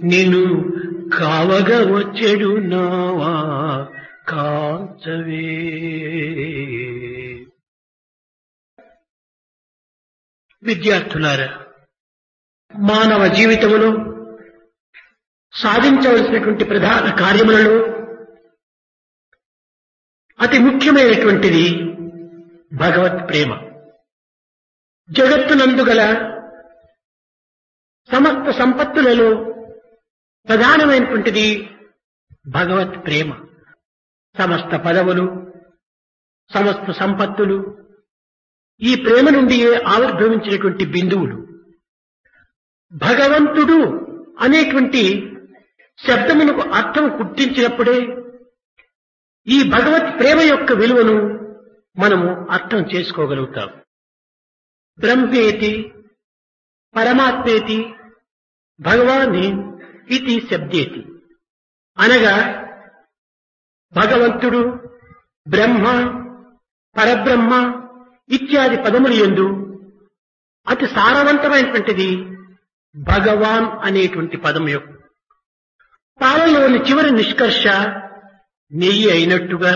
నిన్ను కావగా వచ్చెడు నావా కాంచవే విద్యార్థులారా మానవ జీవితములో సాధించవలసినటువంటి ప్రధాన కార్యములలో అతి ముఖ్యమైనటువంటిది భగవత్ ప్రేమ జగత్తునందు గల సమస్త సంపత్తులలో ప్రధానమైనటువంటిది భగవత్ ప్రేమ సమస్త పదవులు సమస్త సంపత్తులు ఈ ప్రేమ నుండి ఆవిర్భవించినటువంటి బిందువులు భగవంతుడు అనేటువంటి శబ్దమునకు అర్థం గుర్తించినప్పుడే ఈ భగవత్ ప్రేమ యొక్క విలువను మనము అర్థం చేసుకోగలుగుతాం బ్రహ్మేతి పరమాత్మేతి భగవాని ఇది శబ్దేతి అనగా భగవంతుడు బ్రహ్మ పరబ్రహ్మ ఇత్యాది పదములు ఎందు అతి సారవంతమైనటువంటిది భగవాన్ అనేటువంటి పదం యొక్క పాలలోని చివరి నిష్కర్ష నెయ్యి అయినట్టుగా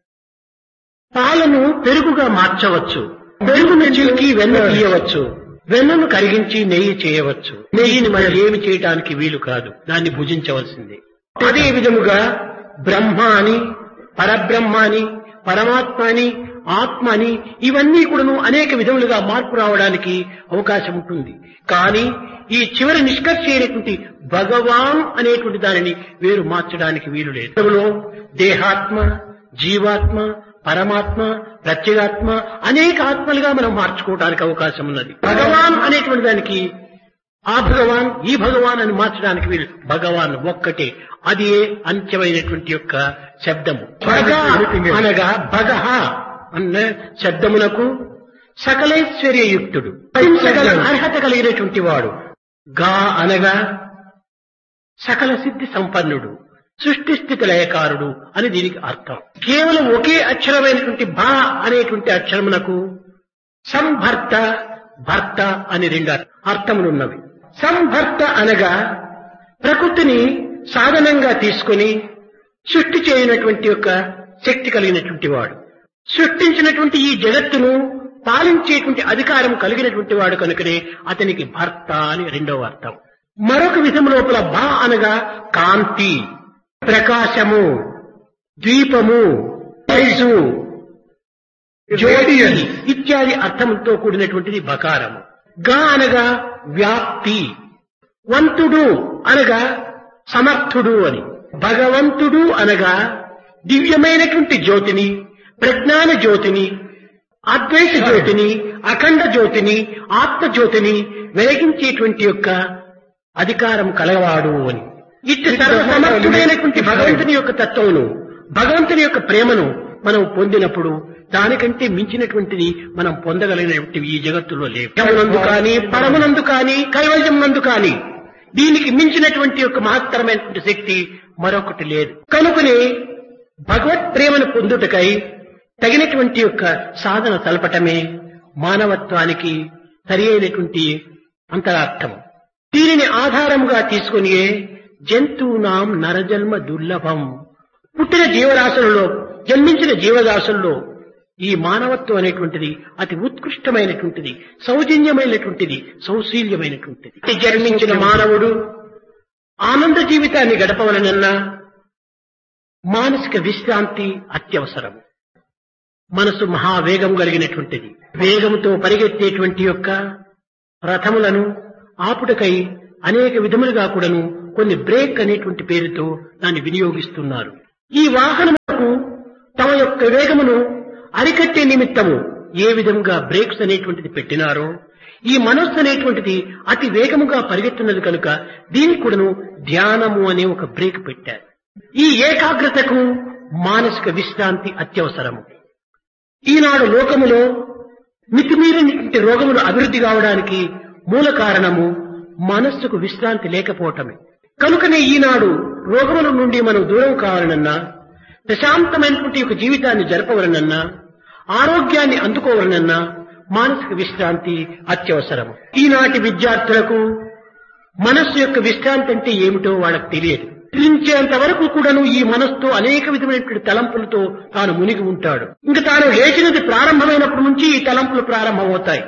పాలను పెరుగుగా మార్చవచ్చు పెరుగును చిలికి వెన్న తీయవచ్చు వెన్నను కరిగించి నెయ్యి చేయవచ్చు నెయ్యిని మనం ఏమి చేయటానికి వీలు కాదు దాన్ని భుజించవలసిందే అదే విధముగా బ్రహ్మ అని పరబ్రహ్మ అని పరమాత్మ అని ఆత్మ అని ఇవన్నీ కూడాను అనేక విధములుగా మార్పు రావడానికి అవకాశం ఉంటుంది కానీ ఈ చివరి నిష్కర్ష అయినటువంటి భగవాన్ అనేటువంటి దానిని వేరు మార్చడానికి వీలు లేదు అందులో దేహాత్మ జీవాత్మ పరమాత్మ ప్రత్యేగాత్మ అనేక ఆత్మలుగా మనం మార్చుకోవడానికి అవకాశం ఉన్నది భగవాన్ అనేటువంటి దానికి ఆ భగవాన్ ఈ భగవాన్ అని మార్చడానికి వీలు భగవాన్ ఒక్కటే అది అంత్యమైనటువంటి యొక్క శబ్దము భగ అనగా భగహ అన్న శబ్దమునకు సకలైశ్వర్యయుక్తుడు సకల అర్హత కలిగినటువంటి వాడు గా అనగా సకల సిద్ధి సంపన్నుడు సృష్టి స్థితి లయకారుడు అని దీనికి అర్థం కేవలం ఒకే అక్షరమైనటువంటి భా అనేటువంటి అక్షరమునకు సంభర్త భర్త అని రెండు అర్థములున్నవి సంభర్త అనగా ప్రకృతిని సాధనంగా తీసుకొని సృష్టి చేయనటువంటి యొక్క శక్తి కలిగినటువంటి వాడు సృష్టించినటువంటి ఈ జగత్తును పాలించేటువంటి అధికారం కలిగినటువంటి వాడు కనుకనే అతనికి భర్త అని రెండవ అర్థం మరొక విధం లోపల భా అనగా కాంతి ప్రకాశము ద్వీపము తేజు జ్యోతి ఇత్యాది అర్థంతో కూడినటువంటిది బకారము గా అనగా వ్యాప్తి వంతుడు అనగా సమర్థుడు అని భగవంతుడు అనగా దివ్యమైనటువంటి జ్యోతిని ప్రజ్ఞాన జ్యోతిని అద్వైత జ్యోతిని అఖండ జ్యోతిని ఆత్మ జ్యోతిని వెలిగించేటువంటి యొక్క అధికారం కలవాడు అని ఇట్టి సర్వసమర్థుడైనటువంటి భగవంతుని యొక్క తత్వమును భగవంతుని యొక్క ప్రేమను మనం పొందినప్పుడు దానికంటే మించినటువంటిది మనం పొందగలిగినటువంటి ఈ జగత్తులో లేవు యమునందు కానీ పరమునందు కానీ కైవల్యం నందు కానీ దీనికి మించినటువంటి యొక్క మహత్తరమైనటువంటి శక్తి మరొకటి లేదు కనుకనే భగవత్ ప్రేమను పొందుటకై తగినటువంటి యొక్క సాధన తలపటమే మానవత్వానికి సరి అయినటువంటి అంతరార్థం దీనిని ఆధారముగా తీసుకుని జంతువునాం నరజన్మ దుర్లభం పుట్టిన జీవరాశులలో జన్మించిన జీవరాశుల్లో ఈ మానవత్వం అనేటువంటిది అతి ఉత్కృష్టమైనటువంటిది సౌజన్యమైనటువంటిది సౌశీల్యమైనటువంటిది జన్మించిన మానవుడు ఆనంద జీవితాన్ని గడపవలనన్నా మానసిక విశ్రాంతి అత్యవసరం మనసు మహావేగం కలిగినటువంటిది వేగంతో పరిగెత్తేటువంటి యొక్క రథములను ఆపుటకై అనేక విధములుగా కూడాను కొన్ని బ్రేక్ అనేటువంటి పేరుతో దాన్ని వినియోగిస్తున్నారు ఈ వాహనములకు తమ యొక్క వేగమును అరికట్టే నిమిత్తము ఏ విధంగా బ్రేక్స్ అనేటువంటిది పెట్టినారో ఈ మనస్సు అనేటువంటిది అతి వేగముగా పరిగెత్తున్నది కనుక దీనికి కూడాను ధ్యానము అనే ఒక బ్రేక్ పెట్టారు ఈ ఏకాగ్రతకు మానసిక విశ్రాంతి అత్యవసరము ఈనాడు లోకములో మితిమీరినటువంటి రోగములు అభివృద్ధి కావడానికి మూల కారణము మనస్సుకు విశ్రాంతి లేకపోవటమే కనుకనే ఈనాడు రోగముల నుండి మనం దూరం కావాలనన్నా ప్రశాంతమైనటువంటి ఒక జీవితాన్ని జరపవలనన్నా ఆరోగ్యాన్ని అందుకోవాలనన్నా మానసిక విశ్రాంతి అత్యవసరం ఈనాటి విద్యార్థులకు మనస్సు యొక్క విశ్రాంతి అంటే ఏమిటో వాళ్ళకి తెలియదు నిద్రించేంత వరకు కూడాను ఈ మనస్సుతో అనేక విధమైనటువంటి తలంపులతో తాను మునిగి ఉంటాడు ఇంకా తాను లేచినది ప్రారంభమైనప్పటి నుంచి ఈ తలంపులు ప్రారంభమవుతాయి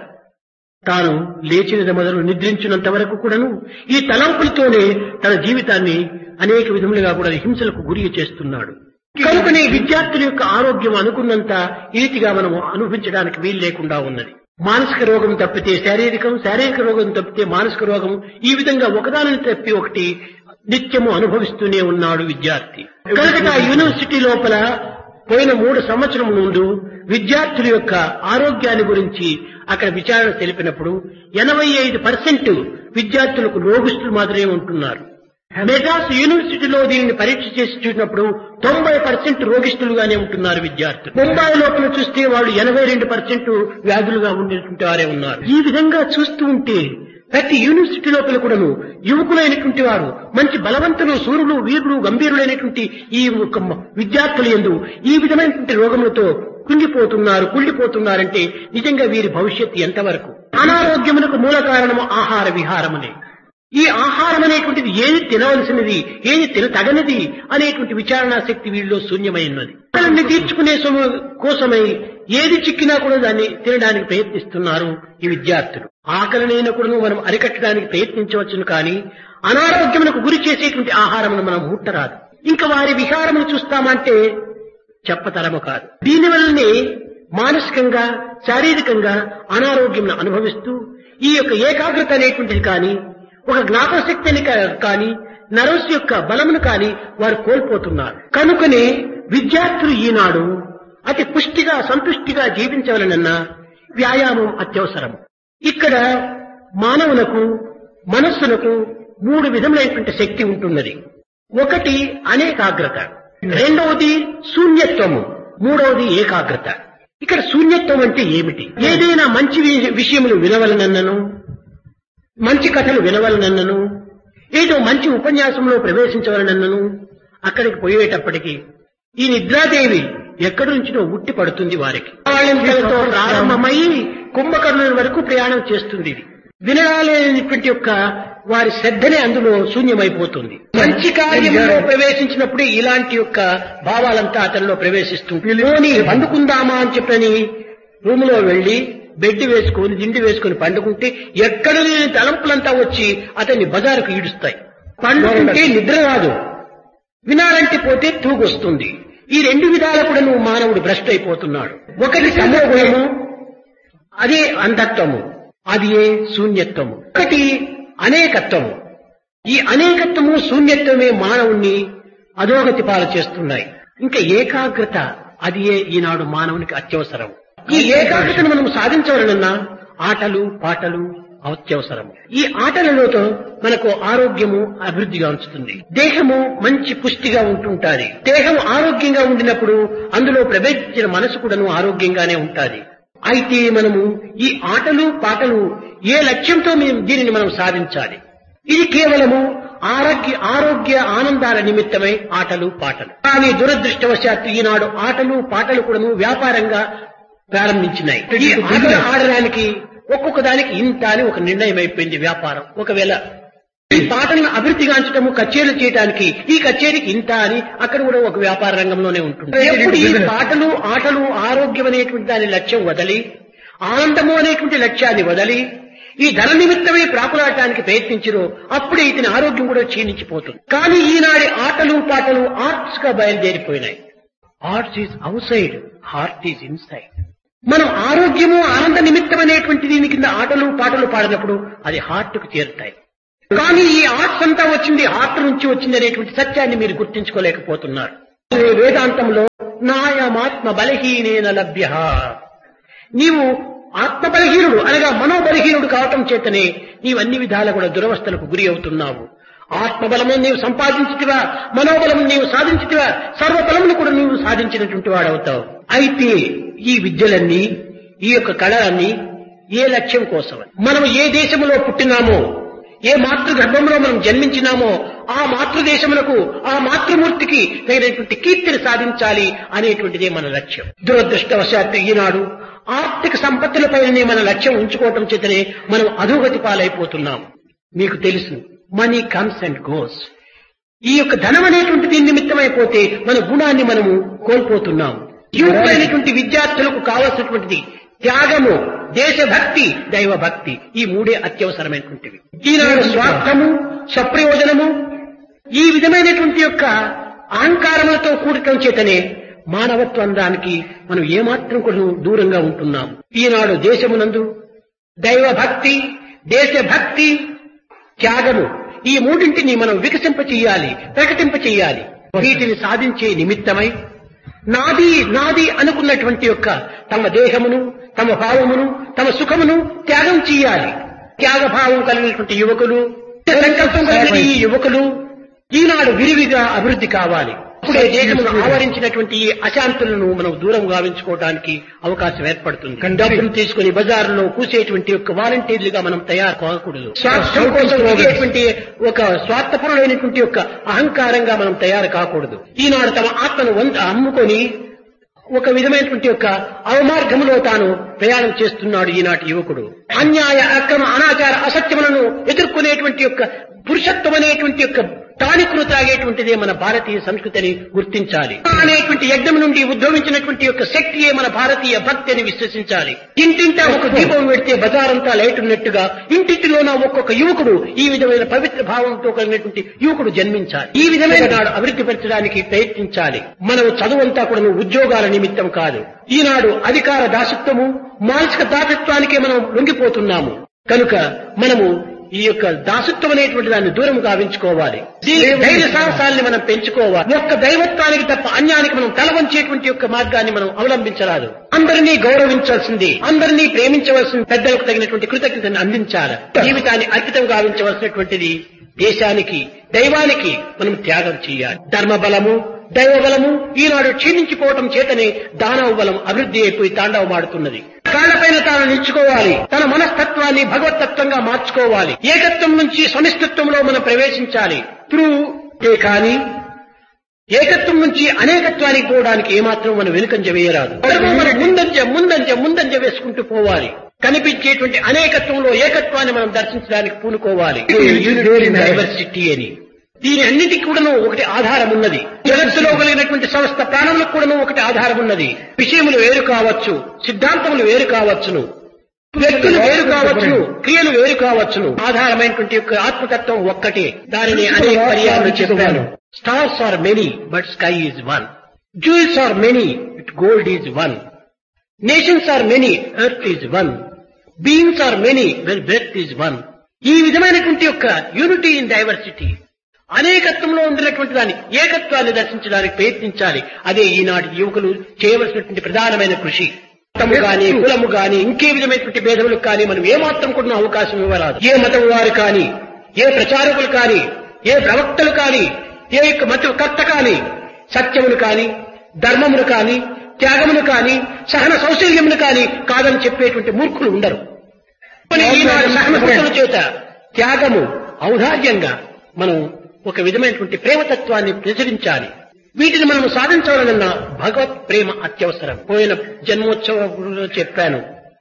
తాను లేచినది మొదలు నిద్రించినంత వరకు కూడాను ఈ తలంపులతోనే తన జీవితాన్ని అనేక విధములుగా కూడా హింసలకు గురి చేస్తున్నాడు కనుకనే విద్యార్థుల యొక్క ఆరోగ్యం అనుకున్నంత రీతిగా మనం అనుభవించడానికి వీలు లేకుండా ఉన్నది మానసిక రోగం తప్పితే శారీరకం శారీరక రోగం తప్పితే మానసిక రోగం ఈ విధంగా ఒకదానిని తప్పి ఒకటి నిత్యము అనుభవిస్తూనే ఉన్నాడు విద్యార్థి కనుక యూనివర్సిటీ లోపల పోయిన మూడు సంవత్సరం ముందు విద్యార్థుల యొక్క ఆరోగ్యాన్ని గురించి అక్కడ విచారణ తెలిపినప్పుడు ఎనభై ఐదు పర్సెంట్ విద్యార్థులకు రోగిస్తులు మాత్రమే ఉంటున్నారు మెడ్రాస్ యూనివర్సిటీలో దీనిని పరీక్ష చేసి చూసినప్పుడు తొంభై పర్సెంట్ రోగిస్తులుగానే ఉంటున్నారు విద్యార్థులు ముంబై లోపల చూస్తే వాళ్ళు ఎనభై రెండు పర్సెంట్ వ్యాధులుగా ఉండేటువంటి వారే ఉన్నారు ఈ విధంగా చూస్తూ ఉంటే ప్రతి యూనివర్సిటీ లోపల కూడాను యువకులైనటువంటి వారు మంచి బలవంతులు సూర్యులు వీరులు గంభీరులైనటువంటి ఈ యొక్క విద్యార్థులు ఎందు ఈ విధమైనటువంటి రోగములతో కుంగిపోతున్నారు కుళ్ళిపోతున్నారంటే నిజంగా వీరి భవిష్యత్తు ఎంతవరకు అనారోగ్యమునకు మూల కారణము ఆహార విహారమునే ఈ ఆహారం అనేటువంటిది ఏది తినవలసినది ఏది తిన తగనిది అనేటువంటి విచారణా శక్తి వీళ్ళలో శూన్యమైనది ఆకలిని తీర్చుకునే సొమ్ము కోసమై ఏది చిక్కినా కూడా దాన్ని తినడానికి ప్రయత్నిస్తున్నారు ఈ విద్యార్థులు ఆకలినైనా కూడా మనం అరికట్టడానికి ప్రయత్నించవచ్చును కానీ అనారోగ్యమునకు గురి చేసేటువంటి ఆహారమును మనం ముట్టరాదు ఇంకా వారి విహారమును చూస్తామంటే చెప్పతరము కాదు దీనివల్లనే మానసికంగా శారీరకంగా అనారోగ్యం అనుభవిస్తూ ఈ యొక్క ఏకాగ్రత అనేటువంటిది కానీ ఒక జ్ఞాపశక్తిని కా- కానీ నర్వస్ యొక్క బలమును కానీ వారు కోల్పోతున్నారు కనుకనే విద్యార్థులు ఈనాడు అతి పుష్టిగా సంతుష్టిగా జీవించవలనన్నా వ్యాయామం అత్యవసరం ఇక్కడ మానవులకు మనస్సులకు మూడు విధములైనటువంటి శక్తి ఉంటున్నది ఒకటి అనేకాగ్రత రెండవది శూన్యత్వము మూడవది ఏకాగ్రత ఇక్కడ శూన్యత్వం అంటే ఏమిటి ఏదైనా మంచి వి- విషయములు వినవలనన్నను మంచి కథలు వినవలనన్నను ఏదో మంచి ఉపన్యాసంలో ప్రవేశించవలనన్నను అక్కడికి పోయేటప్పటికి ఈ నిద్రాదేవి ఎక్కడి నుంచినో ఉట్టి పడుతుంది వారికి వాళ్ళతో ప్రారంభమై కుంభకర్ణుల వరకు ప్రయాణం చేస్తుంది ఇది వినడాలేనటువంటి యొక్క వారి శ్రద్ధనే అందులో శూన్యమైపోతుంది మంచి కార్యంలో ప్రవేశించినప్పుడు ఇలాంటి యొక్క భావాలంతా అతనిలో ప్రవేశిస్తుంది పోనీ పండుకుందామా అని చెప్పని రూములో వెళ్లి బెడ్ వేసుకొని దిండి వేసుకొని పండుకుంటే ఎక్కడ లేని తలంపులంతా వచ్చి అతన్ని బజారుకు ఈడుస్తాయి పండుకుంటే నిద్ర రాదు వినాలంటే పోతే తూగొస్తుంది ఈ రెండు విధాల కూడా నువ్వు మానవుడు భ్రష్ట అయిపోతున్నాడు ఒకటి సమోగుణము అదే అంధత్వము అది ఏ శూన్యత్వము ఒకటి అనేకత్వము ఈ అనేకత్వము శూన్యత్వమే మానవుణ్ణి అధోగతి పాలు చేస్తున్నాయి ఇంకా ఏకాగ్రత అది ఏ ఈనాడు మానవునికి అత్యవసరం ఈ ఏకాగ్రతను మనం సాధించవలనన్నా ఆటలు పాటలు అత్యవసరము ఈ ఆటలలోతో మనకు ఆరోగ్యము అభివృద్ధిగా ఉంచుతుంది దేహము మంచి పుష్టిగా ఉంటుంటాది దేహం ఆరోగ్యంగా ఉండినప్పుడు అందులో ప్రవేశించిన మనసు కూడాను ఆరోగ్యంగానే ఉంటాది అయితే మనము ఈ ఆటలు పాటలు ఏ లక్ష్యంతో మేము దీనిని మనం సాధించాలి ఇది కేవలము ఆరోగ్య ఆరోగ్య ఆనందాల నిమిత్తమై ఆటలు పాటలు కానీ దురదృష్టవశాత్తు ఈనాడు ఆటలు పాటలు కూడాను వ్యాపారంగా ప్రారంభించినాయి ఈ ఆటలు ఆడడానికి ఒక్కొక్క దానికి ఇంత అని ఒక నిర్ణయం అయిపోయింది వ్యాపారం ఒకవేళ ఈ పాటలను అభివృద్ధిగాంచటము కచేరీలు చేయడానికి ఈ కచేరీకి ఇంత అని అక్కడ కూడా ఒక వ్యాపార రంగంలోనే ఉంటుంది ఎప్పుడు ఈ పాటలు ఆటలు ఆరోగ్యం అనేటువంటి దాని లక్ష్యం వదలి ఆనందము అనేటువంటి లక్ష్యాన్ని వదలి ఈ ధన నిమిత్తమే ప్రాకులాడటానికి ప్రయత్నించిరో అప్పుడే ఇతని ఆరోగ్యం కూడా క్షీణించిపోతుంది కానీ ఈనాడి ఆటలు పాటలు ఆర్ట్స్ గా బయలుదేరిపోయినాయి arts is outside heart is inside మనం ఆరోగ్యము ఆనంద నిమిత్తం అనేటువంటి దీని కింద ఆటలు పాటలు పాడినప్పుడు అది హార్ట్ కు చేరుతాయి కానీ ఈ ఆర్ట్స్ అంతా వచ్చింది హార్ట్ నుంచి వచ్చింది అనేటువంటి సత్యాన్ని మీరు గుర్తించుకోలేకపోతున్నారు ఈ వేదాంతంలో నాయమాత్మ బలహీనేన లభ్య నీవు ఆత్మ బలహీనుడు అనగా మనోబలహీనుడు కావటం చేతనే నీవు అన్ని విధాల కూడా దురవస్థలకు గురి అవుతున్నావు ఆత్మబలము నీవు సంపాదించితివా మనోబలము నీవు సాధించితివా సర్వబలమును కూడా నీవు సాధించినటువంటి వాడవుతావు అయితే ఈ విద్యలన్నీ ఈ యొక్క కళలన్నీ ఏ లక్ష్యం కోసం మనం ఏ దేశంలో పుట్టినామో ఏ మాతృగర్భంలో మనం జన్మించినామో ఆ మాతృదేశములకు ఆ మాతృమూర్తికి తగినటువంటి కీర్తిని సాధించాలి అనేటువంటిదే మన లక్ష్యం దురదృష్టవశాత్తు ఈనాడు ఆర్థిక సంపత్తులపైనే మన లక్ష్యం ఉంచుకోవటం చేతనే మనం అధోగతి పాలైపోతున్నాం మీకు తెలుసు మనీ కమ్స్ అండ్ గోస్ ఈ యొక్క ధనం అనేటువంటి దీని నిమిత్తమైపోతే మన గుణాన్ని మనము కోల్పోతున్నాం యువకులైనటువంటి విద్యార్థులకు కావలసినటువంటిది త్యాగము దేశభక్తి దైవభక్తి ఈ మూడే అత్యవసరమైనటువంటివి ఈనాడు స్వార్థము స్వప్రయోజనము ఈ విధమైనటువంటి యొక్క అహంకారములతో కూడటం చేతనే మానవత్వం దానికి మనం ఏమాత్రం కూడా దూరంగా ఉంటున్నాం ఈనాడు దేశమునందు దైవభక్తి దేశభక్తి త్యాగము ఈ మూడింటిని మనం వికసింప చెయ్యాలి ప్రకటింప చెయ్యాలి వీటిని సాధించే నిమిత్తమై నాది నాది అనుకున్నటువంటి యొక్క తమ దేహమును తమ భావమును తమ సుఖమును త్యాగం చెయ్యాలి త్యాగభావం కలిగినటువంటి యువకులు సంకల్పం కలిగిన ఈ యువకులు ఈనాడు విరివిగా అభివృద్ధి కావాలి అప్పుడే దేశమును ఆవరించినటువంటి ఈ అశాంతులను మనం దూరం గావించుకోవడానికి అవకాశం ఏర్పడుతుంది డబ్బులు తీసుకుని బజారులో కూసేటువంటి యొక్క వాలంటీర్లుగా మనం తయారు కాకూడదు స్వార్థం కోసం తిరిగేటువంటి ఒక స్వార్థపరుడైనటువంటి యొక్క అహంకారంగా మనం తయారు కాకూడదు ఈనాడు తమ ఆత్మను వంద అమ్ముకొని ఒక విధమైనటువంటి యొక్క అవమార్గములో తాను ప్రయాణం చేస్తున్నాడు ఈనాటి యువకుడు అన్యాయ అక్రమ అనాచార అసత్యములను ఎదుర్కొనేటువంటి యొక్క పురుషత్వం అనేటువంటి యొక్క టానిక్ను త్రాగేటువంటిదే మన భారతీయ సంస్కృతిని గుర్తించాలి అనేటువంటి యజ్ఞం నుండి ఉద్భవించినటువంటి యొక్క శక్తియే మన భారతీయ భక్తి అని విశ్వసించాలి ఇంటింటా ఒక దీపం పెడితే బజారంతా లైట్ ఉన్నట్టుగా ఇంటింటిలోన ఒక్కొక్క యువకుడు ఈ విధమైన పవిత్ర భావంతో కలిగినటువంటి యువకుడు జన్మించాలి ఈ విధమైన నాడు అభివృద్ధి పరచడానికి ప్రయత్నించాలి మనం చదువంతా కూడా ఉద్యోగాల నిమిత్తం కాదు ఈనాడు అధికార దాసత్వము మానసిక దాసత్వానికే మనం లొంగిపోతున్నాము కనుక మనము ఈ యొక్క దాసత్వం అనేటువంటి దాన్ని దూరం గావించుకోవాలి దీని ధైర్య సాహసాల్ని మనం పెంచుకోవాలి ఒక్క దైవత్వానికి తప్ప అన్యానికి మనం తల వంచేటువంటి యొక్క మార్గాన్ని మనం అవలంబించరాదు అందరినీ గౌరవించాల్సింది అందరినీ ప్రేమించవలసింది పెద్దలకు తగినటువంటి కృతజ్ఞతను అందించాలి జీవితాన్ని అర్పితం గావించవలసినటువంటిది దేశానికి దైవానికి మనం త్యాగం చేయాలి ధర్మ బలము దైవ బలము ఈనాడు క్షీణించిపోవటం చేతనే దానవ బలం అభివృద్ధి అయిపోయి తాండవమాడుతున్నది కాళ్లపైన తాను నిలుచుకోవాలి తన మనస్తత్వాన్ని భగవతత్వంగా మార్చుకోవాలి ఏకత్వం నుంచి సమిష్టిత్వంలో మనం ప్రవేశించాలి త్రూ ఏ కానీ ఏకత్వం నుంచి అనేకత్వానికి పోవడానికి ఏమాత్రం మనం వెనుకంజ వేయరాదు ధర్మం మనం ముందంజ ముందంజ ముందంజ వేసుకుంటూ పోవాలి కనిపించేటువంటి అనేకత్వంలో ఏకత్వాన్ని మనం దర్శించడానికి పూనుకోవాలి డైవర్సిటీ అని దీని అన్నిటికీ కూడాను ఒకటి ఆధారం ఉన్నది జగత్తులో కలిగినటువంటి సంస్థ ప్రాణములకు కూడాను ఒకటి ఆధారం ఉన్నది విషయములు వేరు కావచ్చు సిద్ధాంతములు వేరు కావచ్చును వ్యక్తులు వేరు కావచ్చును క్రియలు వేరు కావచ్చును ఆధారమైనటువంటి యొక్క ఆత్మతత్వం ఒక్కటే దానిని అనేక పర్యాలు చెప్పాను stars are many but sky is one jewels are many but gold is one nations are many earth is one beings are many well birth is one ఈ విధమైనటువంటి యొక్క యూనిటీ ఇన్ డైవర్సిటీ అనేకత్వంలో ఉండినటువంటి దాన్ని ఏకత్వాన్ని దర్శించడానికి ప్రయత్నించాలి అదే ఈనాటి యువకులు చేయవలసినటువంటి ప్రధానమైన కృషి మతము గాని కులము గాని ఇంకే విధమైనటువంటి భేదములకు కానీ మనం ఏమాత్రం కూడా అవకాశం ఇవ్వరాదు ఏ మతం వారు కానీ ఏ ప్రచారకులు కానీ ఏ ప్రవక్తలు కానీ ఏ యొక్క మత కర్త కానీ సత్యమును కానీ ధర్మమును కానీ త్యాగమును కానీ సహన సౌశల్యమును కానీ కాదని చెప్పేటువంటి మూర్ఖులు ఉండరు కానీ ఈనాడు సహన చేత త్యాగము ఔదార్యంగా మనం ఒక విధమైనటువంటి ప్రేమతత్వాన్ని ప్రచురించాలి వీటిని మనం సాధించాలన్న భగవత్ ప్రేమ అత్యవసరం పోయిన జన్మోత్సవంలో చెప్పాను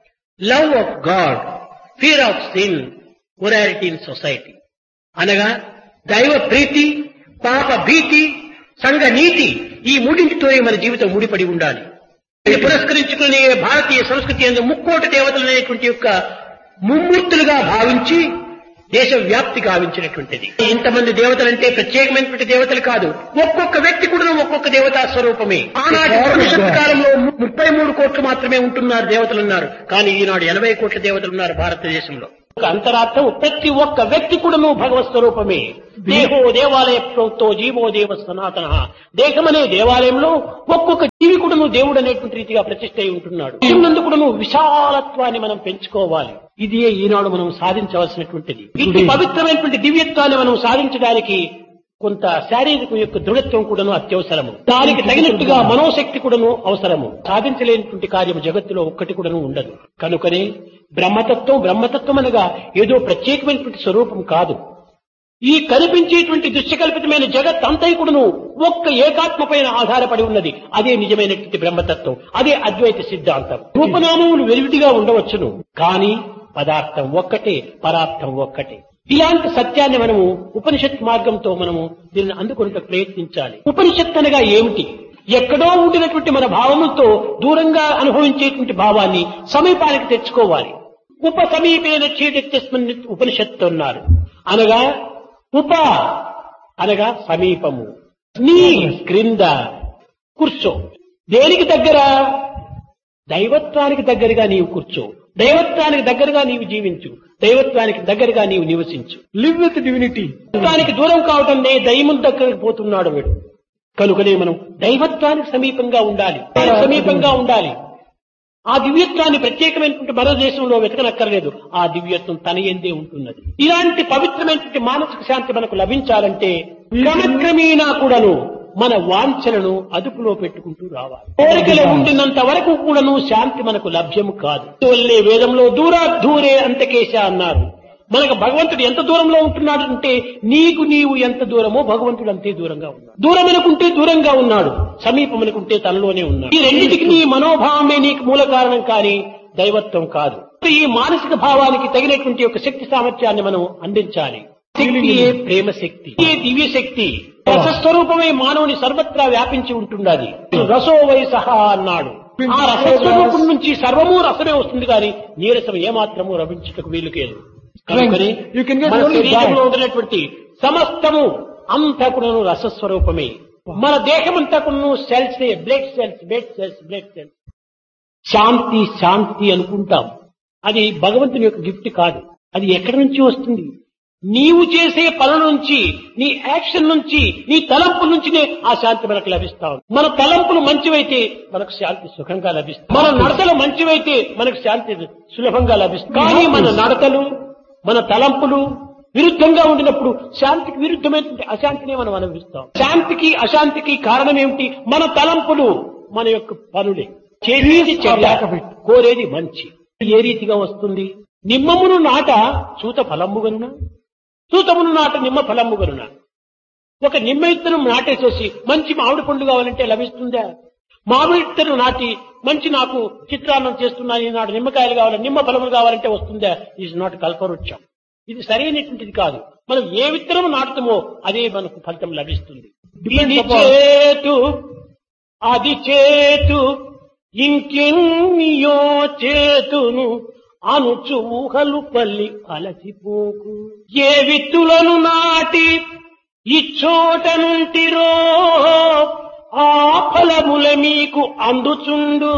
love of God fear of sin morality in society అనగా దైవ ప్రీతి పాప భీతి సంఘ నీతి ఈ మూడింటితోనే మన జీవితం ముడిపడి ఉండాలి ఇది పురస్కరించుకునే భారతీయ సంస్కృతి అందు ముక్కోటి దేవతలు అనేటువంటి యొక్క ముమ్మూర్తులుగా భావించి దేశ వ్యాప్తి గావించినటువంటిది ఇంతమంది దేవతలంటే ప్రత్యేకమైనటువంటి దేవతలు కాదు ఒక్కొక్క వ్యక్తి కూడా ఒక్కొక్క దేవతా స్వరూపమే ఆనాటి భవిష్యత్ కాలంలో ముప్పై మూడు కోట్లు మాత్రమే ఉంటున్నారు దేవతలు ఉన్నారు కానీ ఈనాడు ఎనభై కోట్ల దేవతలు ఉన్నారు భారతదేశంలో ఒక అంతరార్థం ప్రతి ఒక్క వ్యక్తి కూడాను భగవత్ స్వరూపమే దేహో దేవాలయ ప్రోక్తో జీవో దేవ సనాతన దేహమనే దేవాలయంలో ఒక్కొక్క జీవి కూడాను దేవుడు అనేటువంటి రీతిగా ప్రతిష్ట అయి ఉంటున్నాడు నందు కూడాను విశాలత్వాన్ని మనం పెంచుకోవాలి ఇది ఈనాడు మనం సాధించవలసినటువంటిది ఇట్టి పవిత్రమైనటువంటి దివ్యత్వాన్ని మనం సాధించడానికి కొంత శారీరక యొక్క దృఢత్వం కూడాను అత్యవసరము దానికి తగినట్టుగా మనోశక్తి కూడాను అవసరము సాధించలేనటువంటి కార్యము జగత్తులో ఒక్కటి కూడాను ఉండదు కనుకనే బ్రహ్మతత్వం బ్రహ్మతత్వం అనగా ఏదో ప్రత్యేకమైనటువంటి స్వరూపం కాదు ఈ కనిపించేటువంటి దుశ్చకల్పితమైన జగత్ అంతైకుడును ఒక్క ఏకాత్మ పైన ఆధారపడి ఉన్నది అదే నిజమైనటువంటి బ్రహ్మతత్వం అదే అద్వైత సిద్ధాంతం రూపనామములు వెలివిడిగా ఉండవచ్చును కానీ పదార్థం ఒక్కటే పరార్థం ఒక్కటే ఇలాంటి సత్యాన్ని మనము ఉపనిషత్ మార్గంతో మనము దీనిని అందుకునే ప్రయత్నించాలి ఉపనిషత్ అనగా ఏమిటి ఎక్కడో ఉండినటువంటి మన భావములతో దూరంగా అనుభవించేటువంటి భావాన్ని సమీపానికి తెచ్చుకోవాలి ఉప సమీపేన చీటెత్తస్మన్ ఉపనిషత్తు అన్నారు అనగా ఉప అనగా సమీపము నీ క్రింద కూర్చో దేనికి దగ్గర దైవత్వానికి దగ్గరగా నీవు కూర్చో దైవత్వానికి దగ్గరగా నీవు జీవించు దైవత్వానికి దగ్గరగా నీవు నివసించు Live with divinity. దైవత్వానికి దూరం కావటం నే దైవం దగ్గరకు పోతున్నాడు వీడు కనుకనే మనం దైవత్వానికి సమీపంగా ఉండాలి సమీపంగా ఉండాలి ఆ దివ్యత్వాన్ని ప్రత్యేకమైనటువంటి మరో దేశంలో వెతకనక్కర్లేదు ఆ దివ్యత్వం తన ఎందే ఉంటున్నది ఇలాంటి పవిత్రమైనటువంటి మానసిక శాంతి మనకు లభించాలంటే క్రమక్రమేణా కూడాను మన వాంఛలను అదుపులో పెట్టుకుంటూ రావాలి కోరికలు ఉండినంత వరకు కూడాను శాంతి మనకు లభ్యము కాదు వల్లే వేదంలో దూరా దూరే అంతకేశ అన్నారు మనకు భగవంతుడు ఎంత దూరంలో ఉంటున్నాడు అంటే నీకు నీవు ఎంత దూరమో భగవంతుడు అంతే దూరంగా ఉన్నాడు దూరం అనుకుంటే దూరంగా ఉన్నాడు సమీపం అనుకుంటే తనలోనే ఉన్నాడు ఈ రెండింటికి నీ మనోభావమే నీకు మూల కారణం కానీ దైవత్వం కాదు ఈ మానసిక భావానికి తగినటువంటి ఒక శక్తి సామర్థ్యాన్ని మనం అందించాలి శక్తియే ప్రేమ శక్తి ఏ దివ్య శక్తి రసస్వరూపమే మానవుని సర్వత్రా వ్యాపించి ఉంటున్నది రసో వై సహా అన్నాడు ఆ రసస్వరూపం నుంచి సర్వము రసమే వస్తుంది కానీ నీరసం ఏమాత్రము రవించుటకు వీలుకేదు కనుకని You can get మన only శరీరంలో that. ఉన్నటువంటి సమస్తము అంతా కూడాను రసస్వరూపమే మన దేహం అంతా కూడాను cells blood cells blood cells blood cells శాంతి శాంతి అనుకుంటాం అది భగవంతుని యొక్క గిఫ్ట్ కాదు అది ఎక్కడి నుంచి వస్తుంది నీవు చేసే పనుల నుంచి నీ యాక్షన్ నుంచి నీ తలంపుల నుంచినే ఆ శాంతి మనకు లభిస్తాం మన తలంపులు మంచివైతే మనకు శాంతి సుఖంగా లభిస్తుంది మన నడతలు మంచివైతే మనకు శాంతి సులభంగా లభిస్తుంది కానీ మన నడతలు మన తలంపులు విరుద్ధంగా ఉండినప్పుడు శాంతికి విరుద్ధమైనటువంటి అశాంతిని మనం అనుభవిస్తాం శాంతికి అశాంతికి కారణం ఏమిటి మన తలంపులు మన యొక్క పనులే చేసేది చెడ్డ కోరేది మంచి ఏ రీతిగా వస్తుంది నిమ్మమును నాట సూత ఫలమ్ముగనున సూతమును నాట నిమ్మ ఫలమ్ముగనున ఒక నిమ్మ ఇత్తనం నాటేసేసి మంచి మామిడి పండు కావాలంటే లభిస్తుందా మామిడి ఇత్తనం నాటి మంచి నాకు చిత్రాన్నం చేస్తున్నాను ఈనాడు నిమ్మకాయలు కావాలి నిమ్మ ఫలములు కావాలంటే వస్తుందా ఈజ్ నాట్ కల్పవృక్షం ఇది సరైనటువంటిది కాదు మనం ఏ విత్తనం నాటుతామో అదే మనకు ఫలితం లభిస్తుంది ఇది చేతు అది చేతు ఇంకెన్నియో చేతును అనుచు ఊహలు పల్లి అలసిపోకు ఏ విత్తులను నాటి ఇచ్చోట నుంటిరో ఆ ఫలముల మీకు అందుచుండు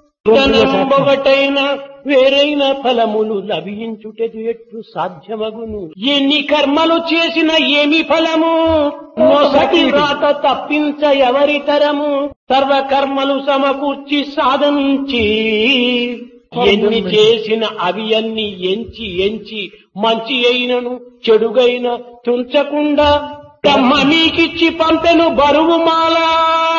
ఒకటైన వేరైన ఫలములు లభించుటది ఎట్లు సాధ్యమగును ఎన్ని కర్మలు చేసిన ఏమి ఫలము మొసటి రాత తప్పించ ఎవరి తరము సర్వ కర్మలు సమకూర్చి సాధించి ఎన్ని చేసిన అవి అన్ని ఎంచి ఎంచి మంచి అయినను చెడుగైన తుంచకుండా బ్రహ్మ మీకిచ్చి పంపెను బరువు మాలా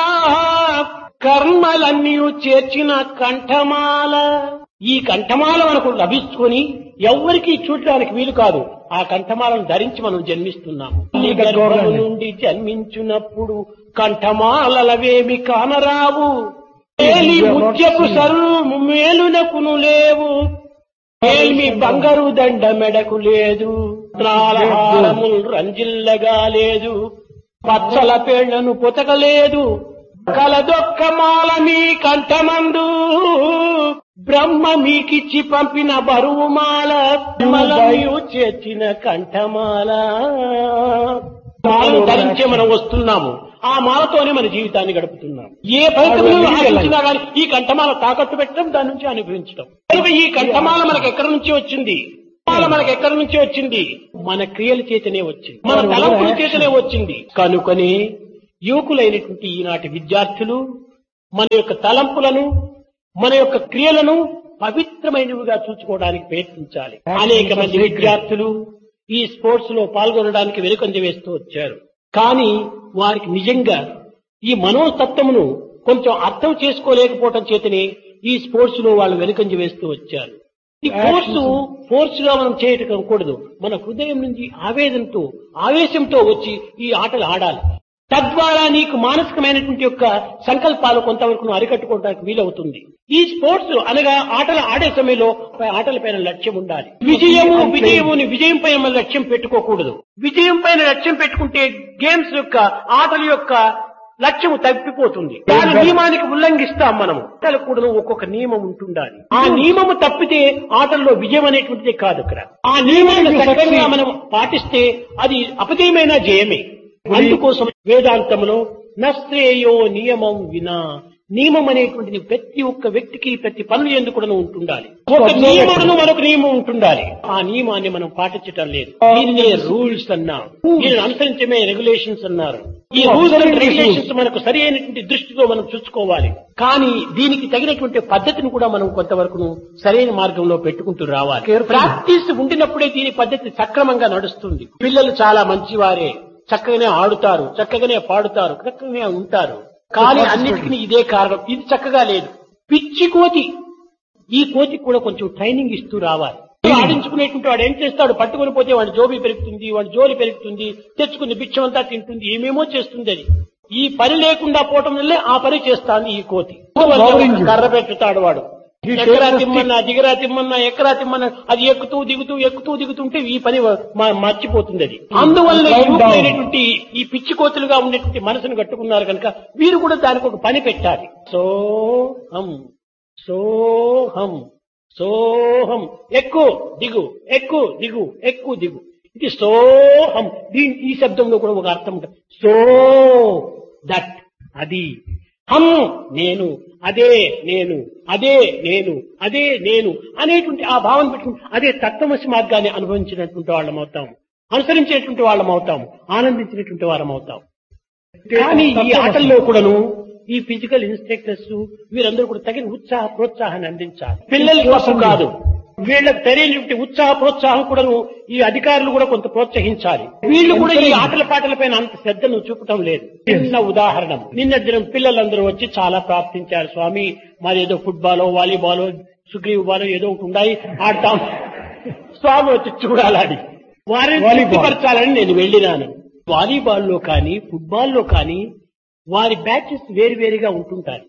కర్మలన్నీ చేర్చిన కంఠమాల ఈ కంఠమాల మనకు లభించుకొని ఎవ్వరికి చూడడానికి వీలు కాదు ఆ కంఠమాలను ధరించి మనం జన్మిస్తున్నాము ఈ గర్భము నుండి జన్మించినప్పుడు కంఠమాలవేమి కానరావు మేలి ముత్యపు సర్వము మేలునకును లేవు ఏమి బంగారు దండ మెడకు లేదు త్రాలహారములు రంజిల్లగా లేదు పచ్చల పేళ్లను పొతకలేదు కలదొక్క మాల మీ కంఠమందు బ్రహ్మ మీకిచ్చి పంపిన బరువు మాల మలయు చేర్చిన కంఠమాల మాలను ధరించే మనం వస్తున్నాము ఆ మాలతోనే మన జీవితాన్ని గడుపుతున్నాం ఏ ఫలితములు ఆశించినా కానీ ఈ కంఠమాల తాకట్టు పెట్టడం దాని నుంచి అనుభవించడం కనుక ఈ కంఠమాల మనకు ఎక్కడి నుంచి వచ్చింది మాల మనకు ఎక్కడి నుంచి వచ్చింది మన క్రియల చేతనే వచ్చింది మన తలంపుల చేతనే వచ్చింది కనుకనే యువకులైనటువంటి ఈనాటి విద్యార్థులు మన యొక్క తలంపులను మన యొక్క క్రియలను పవిత్రమైనవిగా చూసుకోవడానికి ప్రయత్నించాలి అనేక మంది విద్యార్థులు ఈ స్పోర్ట్స్ లో పాల్గొనడానికి వెనుకంజ వేస్తూ వచ్చారు కానీ వారికి నిజంగా ఈ మనోతత్వమును కొంచెం అర్థం చేసుకోలేకపోవటం చేతనే ఈ స్పోర్ట్స్ లో వాళ్ళు వెనుకంజ వేస్తూ వచ్చారు ఈ కోర్సు ఫోర్స్ గా మనం చేయటం కూడదు మన హృదయం నుంచి ఆవేదనతో ఆవేశంతో వచ్చి ఈ ఆటలు ఆడాలి తద్వారా నీకు మానసికమైనటువంటి యొక్క సంకల్పాలు కొంతవరకు నువ్వు అరికట్టుకోవడానికి వీలవుతుంది ఈ స్పోర్ట్స్ అనగా ఆటలు ఆడే సమయంలో ఆటల పైన లక్ష్యం ఉండాలి విజయము విజయముని విజయం పైన మన లక్ష్యం పెట్టుకోకూడదు విజయం పైన లక్ష్యం పెట్టుకుంటే గేమ్స్ యొక్క ఆటల యొక్క లక్ష్యము తప్పిపోతుంది దాని నియమానికి ఉల్లంఘిస్తాం మనము ఆటలు కూడా ఒక్కొక్క నియమం ఉంటుండాలి ఆ నియమము తప్పితే ఆటల్లో విజయం అనేటువంటిది కాదు అక్కడ ఆ నియమాన్ని సక్రమంగా మనం పాటిస్తే అది అపజయమైన జయమే అందుకోసం వేదాంతంలో నశ్రేయో నియమం వినా నియమం అనేటువంటిది ప్రతి ఒక్క వ్యక్తికి ప్రతి పనులు ఎందుకు కూడా ఉంటుండాలి ఒక నియమమును మరొక నియమం ఉంటుండాలి ఆ నియమాన్ని మనం పాటించటం లేదు దీనినే రూల్స్ అన్నాం దీనిని అనుసరించమే రెగ్యులేషన్స్ అన్నారు ఈ రూల్స్ అండ్ రెగ్యులేషన్స్ మనకు సరి అయినటువంటి దృష్టితో మనం చూసుకోవాలి కానీ దీనికి తగినటువంటి పద్ధతిని కూడా మనం కొంతవరకు సరైన మార్గంలో పెట్టుకుంటూ రావాలి ప్రాక్టీస్ ఉండినప్పుడే దీని పద్ధతి సక్రమంగా నడుస్తుంది పిల్లలు చాలా మంచివారే చక్కగానే ఆడుతారు చక్కగానే పాడుతారు చక్కగానే ఉంటారు కానీ అన్నిటికీ ఇదే కారణం ఇది చక్కగా లేదు పిచ్చి కోతి ఈ కోతికి కూడా కొంచెం ట్రైనింగ్ ఇస్తూ రావాలి ఆడించుకునేటువంటి వాడు ఏం చేస్తాడు పట్టుకొని పోతే వాడి జోబి పెరుగుతుంది వాడి జోలి పెరుగుతుంది తెచ్చుకుని బిచ్చం అంతా తింటుంది ఏమేమో చేస్తుంది అది ఈ పని లేకుండా పోవటం వల్లే ఆ పని చేస్తాంది ఈ కోతి కర్ర పెట్టుతాడు వాడు ఎక్కరా తిమ్మన్నా దిగరా తిమ్మన్నా ఎక్కరా తిమ్మన్నా అది ఎక్కుతూ దిగుతూ ఎక్కుతూ దిగుతుంటే ఈ పని మ- మర్చిపోతుంది అది అందువల్ల యువకులైనటువంటి ఈ పిచ్చి కోతులుగా ఉండేటువంటి మనసును కట్టుకున్నారు కనుక వీరు కూడా దానికి ఒక పని పెట్టాలి సోహం సోహం సోహం ఎక్కు దిగు ఎక్కు దిగు ఎక్కు దిగు ఇది సోహం దీని ఈ శబ్దంలో కూడా ఒక అర్థం ఉంటుంది సో దట్ అది హం నేను అదే నేను అదే నేను అదే నేను అనేటువంటి ఆ భావన పెట్టుకుని అదే తత్వమసి మార్గాన్ని అనుభవించినటువంటి వాళ్ళం అవుతాం అనుసరించేటువంటి వాళ్ళం అవుతాం ఆనందించినటువంటి వారం అవుతాం కానీ ఈ ఆటల్లో కూడాను ఈ ఫిజికల్ ఇన్స్ట్రక్టర్స్ వీరందరూ కూడా తగిన ఉత్సాహ ప్రోత్సాహాన్ని అందించాలి పిల్లల కోసం కాదు వీళ్ళకి తెలియనటువంటి ఉత్సాహ ప్రోత్సాహం కూడాను ఈ అధికారులు కూడా కొంత ప్రోత్సహించాలి వీళ్ళు కూడా ఈ ఆటల పాటల పైన అంత శ్రద్ధను చూపటం లేదు చిన్న ఉదాహరణ నిన్న దినం పిల్లలందరూ వచ్చి చాలా ప్రార్థించారు స్వామి మాది ఏదో ఫుట్బాలో వాలీబాలో సుగ్రీవ్ బాలో ఏదో ఒకటి ఉన్నాయి ఆడతాం స్వామి వచ్చి చూడాలని వారిని తృప్తిపరచాలని నేను వెళ్ళినాను వాలీబాల్లో కానీ ఫుట్బాల్లో కానీ వారి బ్యాచెస్ వేరువేరుగా ఉంటుంటారు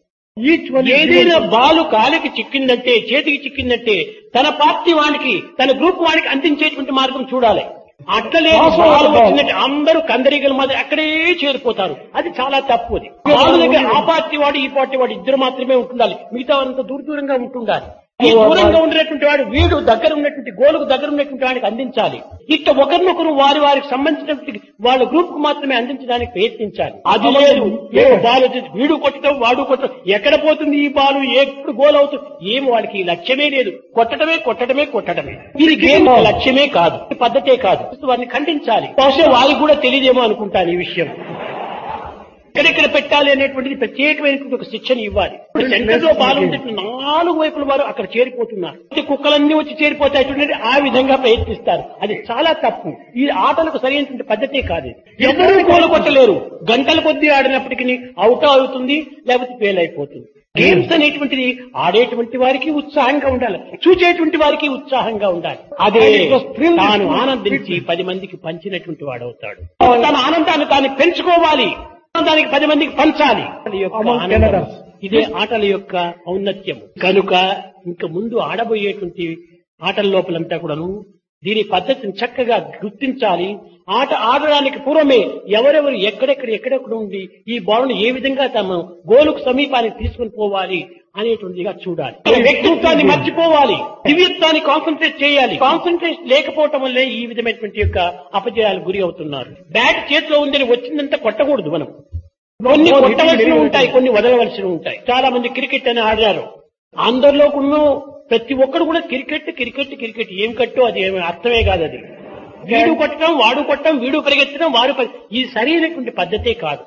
ఏదైనా బాలు కాలికి చిక్కిందంటే చేతికి చిక్కిందంటే తన పార్టీ వానికి తన గ్రూప్ వానికి అందించేటువంటి మార్గం చూడాలి అట్లనే బాలు వచ్చినట్టు అందరూ కందరీగల మాదిరి అక్కడే చేరిపోతారు అది చాలా తప్పు అది బాలు దగ్గర ఆ పార్టీ వాడు ఈ పార్టీ వాడు ఇద్దరు మాత్రమే ఉంటుండాలి మిగతా వారంతా దూర దూరంగా ఉంటుండాలి ఈ దూరంగా ఉండేటువంటి వాడు వీడు దగ్గర ఉన్నటువంటి గోలుకు దగ్గర ఉన్నటువంటి వాడికి అందించాలి ఇట్లా ఒకరినొకరు వారి వారికి సంబంధించినటువంటి వాళ్ళ గ్రూప్ కు మాత్రమే అందించడానికి ప్రయత్నించాలి అది లేదు ఏ బాల్ వచ్చేసి వీడు కొట్టడం వాడు కొట్టడం ఎక్కడ పోతుంది ఈ బాలు ఎప్పుడు గోల్ అవుతుంది ఏం వాడికి ఈ లక్ష్యమే లేదు కొట్టడమే కొట్టడమే కొట్టడమే ఇది గేమ్ లక్ష్యమే కాదు ఈ పద్ధతే కాదు వారిని ఖండించాలి బహుశా వాళ్ళకి కూడా తెలియదేమో అనుకుంటాను ఈ విషయం ఎక్కడెక్కడ పెట్టాలి అనేటువంటిది ప్రత్యేకమైనటువంటి ఒక శిక్షణ ఇవ్వాలి సెంటర్ లో బాగుంటే నాలుగు వైపుల వారు అక్కడ చేరిపోతున్నారు అయితే కుక్కలన్నీ వచ్చి చేరిపోతాయి చూడండి ఆ విధంగా ప్రయత్నిస్తారు అది చాలా తప్పు ఈ ఆటలకు సరైనటువంటి పద్ధతే కాదు ఇది. ఎవరూ గోలు కొట్టలేరు గంటల కొద్దీ ఆడినప్పటికీ అవుట్ అవుతుంది లేకపోతే ఫెయిల్ అయిపోతుంది గేమ్స్ అనేటువంటిది ఆడేటువంటి వారికి ఉత్సాహంగా ఉండాలి చూచేటువంటి వారికి ఉత్సాహంగా ఉండాలి అదే తాను ఆనందించి పది మందికి పంచినటువంటి వాడవుతాడు తన ఆనందాన్ని తాను పెంచుకోవాలి ఆనందానికి పది మందికి పంచాలి ఆటల యొక్క ఆనందం. ఇదే ఆటల యొక్క ఔన్నత్యం కనుక ఇంక ముందు ఆడబోయేటువంటి ఆటల లోపలంతా కూడాను దీని పద్ధతిని చక్కగా గుర్తించాలి ఆట ఆడడానికి పూర్వమే ఎవరెవరు ఎక్కడెక్కడ ఎక్కడెక్కడ ఉండి ఈ బాలుని ఏ విధంగా తమ గోలుకు సమీపానికి తీసుకుని పోవాలి అనేటువంటిదిగా చూడాలి తన వ్యక్తిత్వాన్ని మర్చిపోవాలి దివ్యత్వాన్ని కాన్సన్ట్రేట్ చేయాలి కాన్సన్ట్రేట్ లేకపోవటం వల్లే ఈ విధమైనటువంటి యొక్క అపజయాలకు గురి అవుతున్నారు బ్యాట్ చేతిలో ఉందని వచ్చిందంతా కొట్టకూడదు మనం కొన్ని కొట్టవలసి ఉంటాయి కొన్ని వదలవలసి ఉంటాయి చాలా మంది క్రికెట్ అని ఆడారు అందరిలో ఉన్న ప్రతి ఒక్కరు కూడా క్రికెట్ క్రికెట్ క్రికెట్ ఏం కట్టో అది ఏమి అర్థమే కాదు అది వీడు కొట్టడం వాడు కొట్టడం వీడు పరిగెత్తడం వాడు పరి- ఇది సరైనటువంటి పద్ధతే కాదు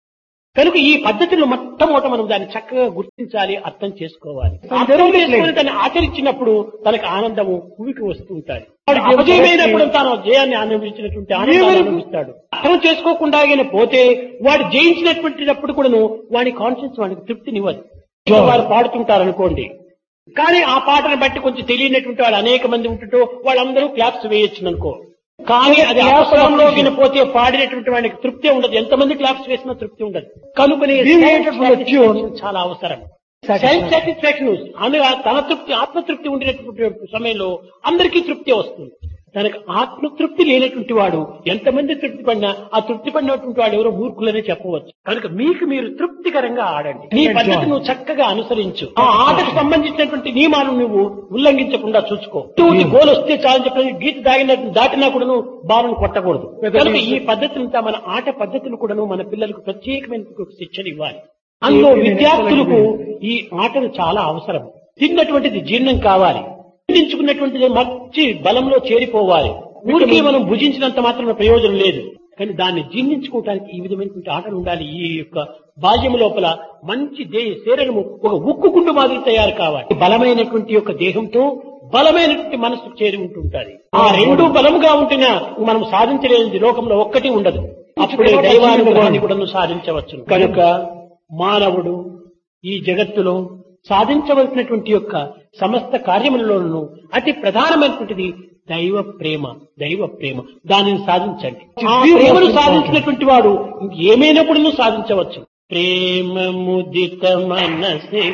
కనుక ఈ పద్ధతిలో మొట్టమొదట మనం దాన్ని చక్కగా గుర్తించాలి అర్థం చేసుకోవాలి అర్థం చేసుకుని దాన్ని ఆచరించినప్పుడు తనకు ఆనందము భూమికి వస్తూ ఉంటాయి వాడు అపజయమైనప్పుడు తాను జయాన్ని అనుభవించినటువంటి ఆనందాన్ని అనుభవిస్తాడు అర్థం చేసుకోకుండా ఆయన పోతే వాడు జయించినటువంటిప్పుడు కూడాను వాడి కాన్షియన్స్ వాడికి తృప్తినివ్వదు వారు పాడుతుంటారు అనుకోండి కానీ ఆ పాటను బట్టి కొంచెం తెలియనటువంటి వాళ్ళు అనేక మంది ఉంటుంటో వాళ్ళందరూ క్లాప్స్ వేయొచ్చు అనుకో కానీ అది అవసరంలోకి పోతే పాడినటువంటి వాడికి తృప్తి ఉండదు ఎంతమంది క్లాప్స్ వేసినా తృప్తి ఉండదు కనుకనే Deviated from the tune. చాలా అవసరం సెల్ఫ్ సాటిస్ఫాక్షన్ అనగా తన తృప్తి ఆత్మతృప్తి ఉండేటటువంటి సమయంలో అందరికీ తృప్తి వస్తుంది తనకు ఆత్మతృప్తి లేనటువంటి వాడు ఎంతమంది తృప్తి పడినా ఆ తృప్తి పడినటువంటి వాడు ఎవరో మూర్ఖులనే చెప్పవచ్చు కనుక మీకు మీరు తృప్తికరంగా ఆడండి నీ పద్ధతి నువ్వు చక్కగా అనుసరించు ఆ ఆటకు సంబంధించినటువంటి నియమాలను నువ్వు ఉల్లంఘించకుండా చూసుకో నువ్వు గోల్ వస్తే చాలని చెప్పి గీత దాగిన దాటినా కూడా నువ్వు బాలను కొట్టకూడదు కనుక ఈ పద్ధతినంతా మన ఆట పద్ధతులు కూడాను మన పిల్లలకు ప్రత్యేకమైన శిక్షణ ఇవ్వాలి అందులో విద్యార్థులకు ఈ ఆటలు చాలా అవసరం తిన్నటువంటిది జీర్ణం కావాలి జీర్ణించుకున్నటువంటిది మంచి బలంలో చేరిపోవాలి ఊరికి మనం భుజించినంత మాత్రం ప్రయోజనం లేదు కానీ దాన్ని జీర్ణించుకోవడానికి ఈ విధమైనటువంటి ఆటలు ఉండాలి ఈ యొక్క బాల్యం లోపల మంచి దే శరీరము ఒక ఉక్కు గుండు మాదిరి తయారు కావాలి బలమైనటువంటి యొక్క దేహంతో బలమైనటువంటి మనసు చేరి ఉంటుంటారు ఆ రెండు బలముగా ఉంటేనే మనం సాధించలేనిది లోకంలో ఒక్కటి ఉండదు అప్పుడే దైవానుగ్రహాన్ని కూడా సాధించవచ్చు కనుక మానవుడు ఈ జగత్తులో సాధించవలసినటువంటి యొక్క సమస్త కార్యములలోనూ అతి ప్రధానమైనటువంటిది దైవ ప్రేమ దైవ ప్రేమ దానిని సాధించండి ఆ ప్రేమను సాధించినటువంటి వాడు ఏమైనప్పుడు సాధించవచ్చు ప్రేమ ముదిత మనసే